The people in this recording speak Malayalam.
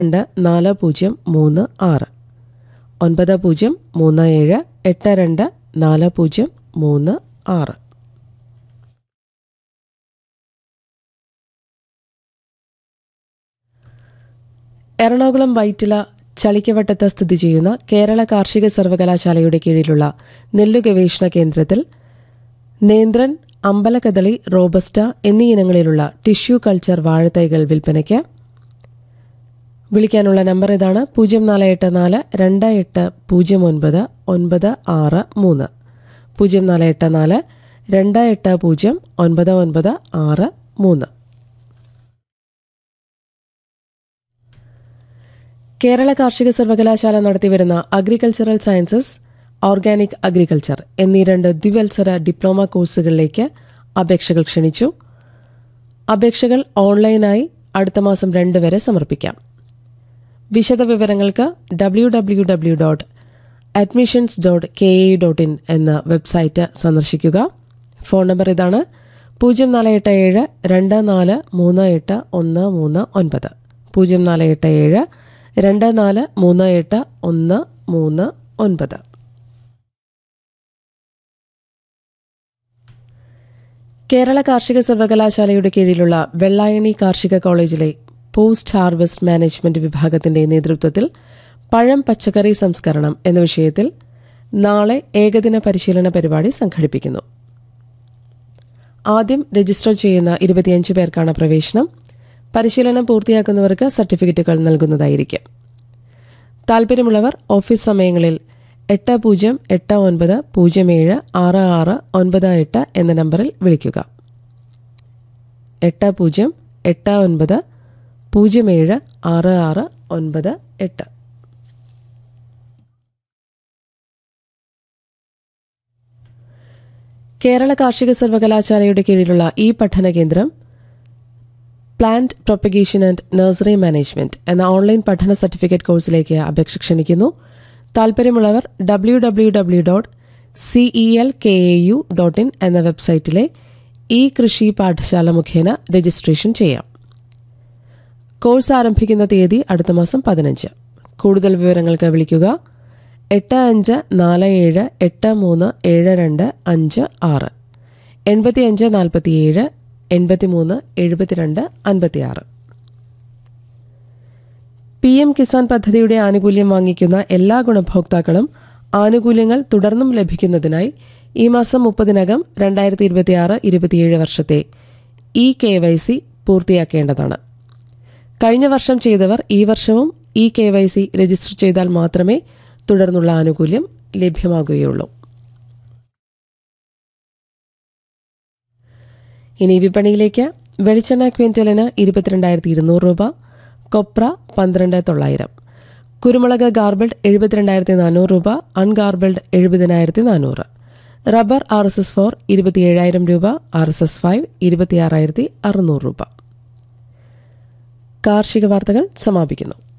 രണ്ട് നാല് പൂജ്യം മൂന്ന് ആറ് ഒൻപത് പൂജ്യം മൂന്ന് ഏഴ് എട്ട് രണ്ട് നാല് പൂജ്യം മൂന്ന് ആറ് എറണാകുളം വൈറ്റില ചളിക്കവട്ടത്ത് സ്ഥിതി ചെയ്യുന്ന കേരള കാർഷിക സർവകലാശാലയുടെ കീഴിലുള്ള നെല്ലു ഗവേഷണ കേന്ദ്രത്തിൽ നേന്ത്രൻ അമ്പലക്കദളി റോബസ്റ്റ എന്നീ ഇനങ്ങളിലുള്ള ടിഷ്യൂ കൾച്ചർ വാഴത്തൈകൾ വിൽപ്പനയ്ക്ക് വിളിക്കാനുള്ള നമ്പർ ഇതാണ് പൂജ്യം നാല് എട്ട് നാല് രണ്ട് എട്ട് പൂജ്യം ഒൻപത് ഒൻപത് ആറ് മൂന്ന് പൂജ്യം നാല് എട്ട് നാല് രണ്ട് എട്ട് പൂജ്യം ഒൻപത് ഒൻപത് ആറ് മൂന്ന് കേരള കാർഷിക സർവകലാശാല നടത്തിവരുന്ന അഗ്രികൾച്ചറൽ സയൻസസ് ഓർഗാനിക് അഗ്രികൾച്ചർ എന്നീ രണ്ട് ദ്വിവത്സര ഡിപ്ലോമ കോഴ്സുകളിലേക്ക് അപേക്ഷകൾ ക്ഷണിച്ചു അപേക്ഷകൾ ഓൺലൈനായി അടുത്ത മാസം രണ്ട് വരെ സമർപ്പിക്കാം വിശദവിവരങ്ങൾക്ക് W W W dot admissions dot K A dot in എന്ന വെബ്സൈറ്റ് സന്ദർശിക്കുക ഫോൺ നമ്പർ ഇതാണ് പൂജ്യം നാല് എട്ട് ഏഴ് രണ്ട് നാല് മൂന്ന് എട്ട് ഒന്ന് മൂന്ന് ഒൻപത് പൂജ്യം നാല് എട്ട് ഏഴ് രണ്ട് നാല് മൂന്ന് എട്ട് ഒന്ന് മൂന്ന് ഒൻപത് കേരള കാർഷിക സർവകലാശാലയുടെ കീഴിലുള്ള വെള്ളായണി കാർഷിക കോളേജിലെ പോസ്റ്റ് ഹാർവസ്റ്റ് മാനേജ്മെന്റ് വിഭാഗത്തിന്റെ നേതൃത്വത്തിൽ പഴം പച്ചക്കറി സംസ്കരണം എന്ന വിഷയത്തിൽ നാളെ ഏകദിന പരിശീലന പരിപാടി സംഘടിപ്പിക്കുന്നു ആദ്യം രജിസ്റ്റർ ചെയ്യുന്ന ഇരുപത്തിയഞ്ച് പേർക്കാണ് പ്രവേശനം പരിശീലനം പൂർത്തിയാക്കുന്നവർക്ക് സർട്ടിഫിക്കറ്റുകൾ നൽകുന്നതായിരിക്കും താൽപ്പര്യമുള്ളവർ ഓഫീസ് സമയങ്ങളിൽ എട്ട് പൂജ്യം എട്ട് ഒൻപത് പൂജ്യം ഏഴ് ആറ് ആറ് ഒൻപത് എട്ട് എന്ന നമ്പറിൽ വിളിക്കുക എട്ട് പൂജ്യം എട്ട് ഒൻപത് പൂജ്യം ഏഴ് ആറ് ആറ് ഒൻപത് എട്ട് കേരള കാർഷിക സർവകലാശാലയുടെ കീഴിലുള്ള ഈ പഠന കേന്ദ്രം plant propagation and nursery management എന്ന ഓൺലൈൻ പഠന സർട്ടിഫിക്കറ്റ് കോഴ്സിലേക്ക് അപേക്ഷ ക്ഷണിക്കുന്നു താൽപ്പര്യമുള്ളവർ W W W dot C E L K A U dot in എന്ന വെബ്സൈറ്റിലെ ഇ കൃഷി പാഠശാല മുഖേന രജിസ്ട്രേഷൻ ചെയ്യാം കോഴ്സ് ആരംഭിക്കുന്ന തീയതി അടുത്ത മാസം പതിനഞ്ച് കൂടുതൽ വിവരങ്ങൾക്ക് വിളിക്കുക എട്ട് അഞ്ച് നാല് ഏഴ് എട്ട് മൂന്ന് ഏഴ് രണ്ട് അഞ്ച് ആറ് എൺപത്തിയഞ്ച് നാൽപ്പത്തിയേഴ് എൺപത്തിമൂന്ന് എഴുപത്തിരണ്ട് അൻപത്തിയാറ് പി എം കിസാൻ പദ്ധതിയുടെ ആനുകൂല്യം വാങ്ങിക്കുന്ന എല്ലാ ഗുണഭോക്താക്കളും ആനുകൂല്യങ്ങൾ തുടർന്നും ലഭിക്കുന്നതിനായി ഈ മാസം മുപ്പതിനകം രണ്ടായിരത്തി ഇരുപത്തിയാറ് ഇരുപത്തിയേഴ് വർഷത്തെ ഇ കെ വൈ സി പൂർത്തിയാക്കേണ്ടതാണ് കഴിഞ്ഞ വർഷം ചെയ്തവർ ഈ വർഷവും E K Y C register ചെയ്താൽ മാത്രമേ തുടർന്നുള്ള ആനുകൂല്യം ലഭ്യമാകുകയുള്ളൂ ഇനി വിപണിയിലേക്ക് വെളിച്ചെണ്ണ ക്വിന്റലിന് ഇരുപത്തിരണ്ടായിരത്തി ഇരുന്നൂറ് രൂപ കൊപ്ര പന്ത്രണ്ട് തൊള്ളായിരം കുരുമുളക് ഗാർബിൾഡ് എഴുപത്തിരണ്ടായിരത്തി നാനൂറ് രൂപ അൺഗാർബിൾഡ് എഴുപതിനായിരത്തി നാനൂറ് rubber R S S four ഇരുപത്തിയേഴായിരം രൂപ ആർ എസ് എസ് ഫൈവ് ഇരുപത്തിയാറായിരത്തി അറുന്നൂറ് രൂപ കാർഷിക വാർത്തകൾ സമാപിക്കുന്നു